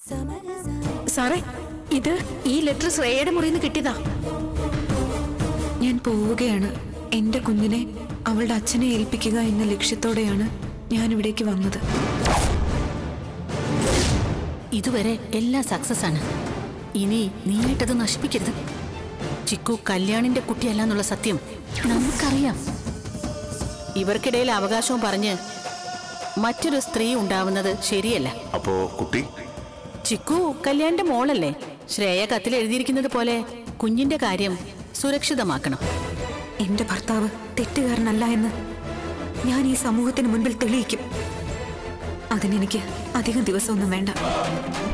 സാറേ ഇത് ഈ ലെറ്റർ ശ്രേയയുടെ മുറിയിൽ നിന്ന് കിട്ടിയതാ ഞാൻ പോവുകയാണ് എന്റെ കുഞ്ഞിനെ അവളുടെ അച്ഛനെ ഏൽപ്പിക്കുക എന്ന ലക്ഷ്യത്തോടെയാണ് ഞാൻ ഇവിടേക്ക് വന്നത് ഇതുവരെ എല്ലാം സക്സസ് ആണ് ഇനി നീയായിട്ടത് നശിപ്പിക്കരുത് ചിക്കു കല്യാണിന്റെ കുട്ടിയല്ല എന്നുള്ള സത്യം നമുക്കറിയാം ഇവർക്കിടയിൽ അവകാശവും പറഞ്ഞ് മറ്റൊരു സ്ത്രീ ഉണ്ടാവുന്നത് ശരിയല്ല അപ്പോ കുട്ടി ചിക്കു കല്യാണിന്റെ മോളല്ലേ ശ്രേയ കത്തിൽ എഴുതിയിരിക്കുന്നത് പോലെ കുഞ്ഞിന്റെ കാര്യം സുരക്ഷിതമാക്കണം എന്റെ ഭർത്താവ് തെറ്റുകാരനല്ല എന്ന് ഞാൻ ഈ സമൂഹത്തിന് മുൻപിൽ തെളിയിക്കും അതിനെനിക്ക് അധികം ദിവസമൊന്നും വേണ്ട